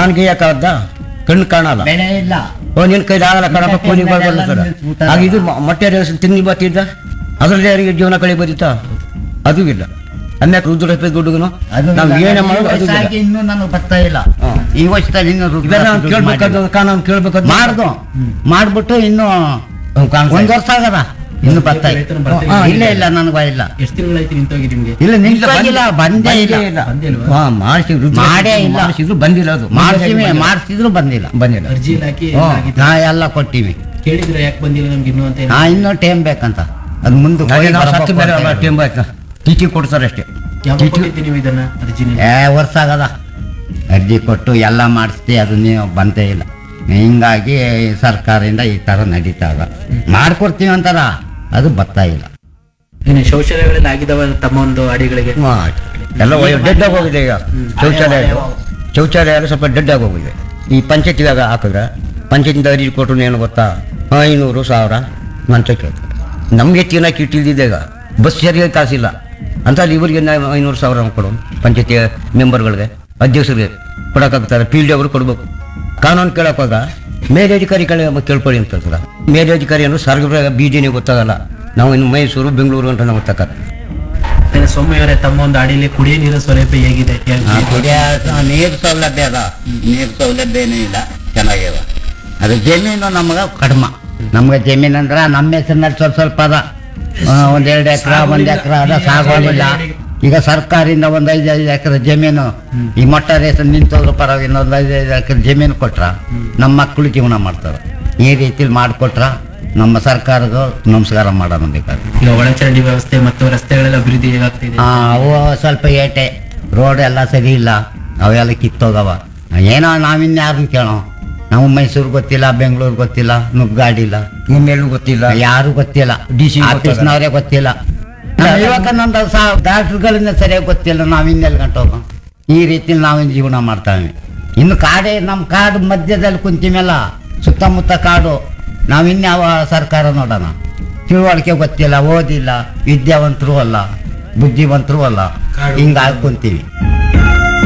ನಾನು ಗೇಯಕ್ಕಾಗ್ದ ಕಣ್ಣು ಕಾಣಲ್ಲ ಬೆಳೆ ಇಲ್ಲ ಓ ನಿನ್ ಕೈಲಿ ಆಗಲ್ಲ ಕಣಪ್ಪ ಕೂಲಿ ಬರ್ಬಲ್ಲ ಸರ್ ನಿಲ್ಸ್ಬಿಟ್ಟಾರ. ಆಗ ಇದು ಮ- ಮೊಟ್ಟೆ ರೇಸ್ ತಿಂದು ಬರ್ತಿದ್ದ ಅದರಲ್ಲಿ ಯಾರಿಗೆ ಜೀವನ ಕಳಿ ಬರೀತಾ ಅದು ಇಲ್ಲ ಅಮ್ಯಾಕ ರುದ್ರ ದುಡ್ಡುಗನು ಅದು ನಾವು ಇಲ್ಲ. ಏನೇ ಈ ಮಾಡೋದು ಅದು ಇಲ್ಲ ವಯಸ್ಸಾಗಿ ಇನ್ನೂ ನನಗೆ ಬರ್ತಾ ಇಲ್ಲ ಹಾ. ಈ ವರ್ಷದಲ್ಲಿ ಇನ್ನೂ ರುದ್ರ ಇವೆಲ್ಲ ನಾವು ದುಡ್ಡು ಕೇಳ್ಬೇಕಾದ ಮಾಡಿಲ್ಲ. ಕಾನೂನು ಕೇಳ್ಬೇಕಾದ ಮಾಡ್ದು ಮಾಡ್ಬಿಟ್ಟು ಇನ್ನು ಹ್ಮ್, ಕಾಣ್ತಾ ಒಂದ್ ಇದೆ. ವರ್ಷ ಆಗದ ಇನ್ನು ಬರ್ತಾ ಇಲ್ಲ. ವೇತನ ಬರ್ತಾ ಹಾ, ಇಲ್ಲ. ಇಲ್ಲ ಇಲ್ಲ ನನಗೆ ಇಲ್ಲ ಎಷ್ಟು ತಿಂಗಳಾಯ್ತು ನಿಂತೋಗಿ ನಿಮ್ಗೆ ಇಲ್ಲ ಇಲ್ಲ, ನಿಂತಾಗಿಲ್ಲ ಬಂದೇ ಬಂದೇ ಇಲ್ಲ ಇಲ್ಲ ಬಂದೇ ಇಲ್ವಾ? ಹಾ ಮಾಡಿಸಿ ಮಾಡೇ ಇಲ್ಲ. ಮಾಡಿಸಿದ್ರು ಬಂದಿಲ್ಲ ಅದು ಮಾಡ್ತೀವಿ ಮಾಡ್ತಿದ್ರು ಬಂದಿಲ್ಲ ಬಂದಿಲ್ಲ ಅರ್ಜಿ ಹಾಕಿ ಹ್ಞೂ, ಆಗಿತ್ತು. ನಾ ಎಲ್ಲ ಕೊಟ್ಟಿವಿ ಕೇಳಿದ್ರೆ ಯಾಕೆ ಬಂದಿಲ್ಲ ನಮ್ಗೆ ಇನ್ನೂ ಅಂತ ನಾ ಇನ್ನೂ ಟೈಮ್ ಬೇಕಂತ ಅದು ಮುಂದೆ ಹಾಗೆ ನಾವು ಸತ್ತು ಮೇಲೆ ಟೈಮ್ ಆಯ್ತಾ ಟೀಚಿಂಗ್ ಕೊಡ್ತಾರೆ ಅಷ್ಟೇ ಯಾವಾಗ ಟೀಚಿಂಗ್ ಕೊಟ್ಟಿದ್ದೀರಿ ನೀವು ಇದನ್ನ ಅರ್ಜಿನ ಏ ವರ್ಷ ಆಗದ ಅರ್ಜಿ ಕೊಟ್ಟು ಎಲ್ಲ ಮಾಡಿಸ್ತಿ ಅದು ನೀವು ಬಂದೇ ಇಲ್ಲ ಹಿಂಗಾಗಿ ಸರ್ಕಾರದಿಂದ ಈ ಥರ ನಡೀತಾ ಇದ ಮಾಡ್ಕೊಡ್ತೀವಿ ಅಂತಾರ ಅದು ಬರ್ತಾ ಇಲ್ಲ ಇನ್ನು ಶೌಚಾಲಯಗಳಲ್ಲಿ ಆಗಿದಾವ ತಮ್ಮ ಒಂದು ಅಡಿಗಳಿಗೆ ಹಾ, ಎಲ್ಲ ಡೆಡ್ ಆಗಿ ಹೋಗಿದೆ ಈಗ ಶೌಚಾಲಯ ಶೌಚಾಲಯ ಎಲ್ಲ ಸ್ವಲ್ಪ ಡೆಡ್ ಆಗಿ ಹೋಗಿದೆ ಈ ಪಂಚಾಯತಿಗಾಗ ಹಾಕಿದ್ರೆ ಪಂಚಾಯತಿಂದ ಅರ್ಜಿ ಕೊಟ್ಟರು ಏನು ಗೊತ್ತಾ ಐನೂರು ಸಾವಿರ ಮಂಚ ಕೇಳ್ತಾರೆ ನಮಗೆ ತಿನ್ನಕ್ಕೆ ಇಟ್ಟಿದ್ದಿದೆ ಈಗ ಬಸ್ ಸರಿಯಾಗಿ ಕಾಸಿಲ್ಲ ಅಂತ ಅಲ್ಲಿ ಇವರಿಗೆ ನಾವು ಐನೂರು ಸಾವಿರ ಕೊಡು ಪಂಚಾಯತಿ ಮೆಂಬರ್ಗಳಿಗೆ ಅಧ್ಯಕ್ಷರಿಗೆ ಕೊಡೋಕ್ಕಾಗ್ತಾರೆ ಫೀಲ್ಡ್ ಅವರು ಕೊಡ್ಬೇಕು ಕಾನೂನು ಕೇಳೋಕ್ಕಾಗ ಮೇಲಧಿಕಾರಿ ಕಡೆ ಕೇಳ್ಕೊಳ್ಳಿ ಅಂತ ಹೇಳ್ತಾರೆ ಮೇಲಧಿಕಾರಿ ಅಂದ್ರೆ ಸರ್ಕಾರ ಬೀದಿನೇ ಗೊತ್ತಾಗಲ್ಲ ನಾವು ಇನ್ನು ಮೈಸೂರು ಬೆಂಗಳೂರು ಅಂತ ನಾವು ಗೊತ್ತಾಗಲ್ಲ ಇನ್ನು ಸೌಮ್ಯವರೇ ತಮ್ಮ ಒಂದು ಅಡಿಯಲ್ಲಿ ಕುಡಿಯ ನೀರಿನ ಸೌಲಭ್ಯ ಹೇಗಿದೆ ಹೇಗೆ? ಆ, ಕುಡಿಯ ನೀರು ಸೌಲಭ್ಯ ಅದ ನೀರು ಸೌಲಭ್ಯನೂ ಇಲ್ಲ ಚೆನ್ನಾಗ್ಯವ ಅದು ಜಮೀನು ನಮ್ಗೆ ಕಡಿಮೆ ನಮ್ಗೆ ಜಮೀನು ಅಂದ್ರೆ ನಮ್ಮ ಹೆಸರಿನಲ್ಲಿ ಸ್ವಲ್ಪ ಸ್ವಲ್ಪ ಅದ ಆ, ಒಂದ್ ಎರಡು ಎಕರೆ ಒಂದ್ ಎಕರೆ ಅದ ಸಾಗೋದಿಲ್ಲ ಈಗ ಸರ್ಕಾರದಿಂದ ಒಂದ್ ಐದು ಐದು ಎಕರೆ ಜಮೀನು ಈ ಮೊಟ್ಟ ರೇಸ್ ನಿಂತೋದ್ರ ಪರವಾಗಿ ಇನ್ನೊಂದು ಐದು ಐದು ಎಕರೆ ಜಮೀನು ಕೊಟ್ರ ನಮ್ಮ ಮಕ್ಕಳು ಜೀವನ ಮಾಡ್ತಾರೆ ಈ ರೀತಿಲಿ ಮಾಡಿಕೊಟ್ರ ನಮ್ಮ ಸರ್ಕಾರದ ನಮಸ್ಕಾರ ಮಾಡೋಣ ಬೇಕಾದ್ರೆ ಈಗ ಒಳಚರಂಡಿ ವ್ಯವಸ್ಥೆ ಮತ್ತು ರಸ್ತೆಗಳೆಲ್ಲ ಅಭಿವೃದ್ಧಿ ಹೇಗಾಗ್ತಿದೆ ಆ, ಅವು ಸ್ವಲ್ಪ ಏಟೆ ರೋಡ್ ಎಲ್ಲ ಸರಿ ಇಲ್ಲ ಅವೆಲ್ಲ ಕಿತ್ತೋಗವ ಏನೋ ನಾವಿನ್ಯಾರನ್ನ ಕೇಳೋ ನಾವು ಮೈಸೂರು ಗೊತ್ತಿಲ್ಲ ಬೆಂಗಳೂರು ಗೊತ್ತಿಲ್ಲ ನುಗ್ಗಾಡಿಲ್ಲ ಇನ್ನೆಲ್ಲೂ ಗೊತ್ತಿಲ್ಲ ಯಾರು ಗೊತ್ತಿಲ್ಲ DC ಆಫೀಸ್ನವರೇ ಗೊತ್ತಿಲ್ಲ ನಮ್ಮ ಯುವಕನಂದ ಡಾಕ್ಟರ್ಗಳಿಂದ ಸರಿಯಾಗಿ ಗೊತ್ತಿಲ್ಲ ನಾವು ಇನ್ನೆಲ್ಲಿ ಗಂಟೋಗ ಈ ರೀತಿ ನಾವು ಜೀವನ ಮಾಡ್ತಾವೆ ಇನ್ನು ಕಾಡೇ ನಮ್ಮ ಕಾಡು ಮಧ್ಯದಲ್ಲಿ ಕುಂತಿಮೇಲ ಸುತ್ತಮುತ್ತ ಕಾಡು ನಾವಿನ್ಯಾವ ಸರ್ಕಾರ ನೋಡೋಣ ತಿಳುವಳಿಕೆ ಗೊತ್ತಿಲ್ಲ ಓದಿಲ್ಲ ವಿದ್ಯಾವಂತರು ಅಲ್ಲ ಬುದ್ಧಿವಂತರು ಅಲ್ಲ ಹಿಂಗಾಗಿ ಕುಂತೀವಿ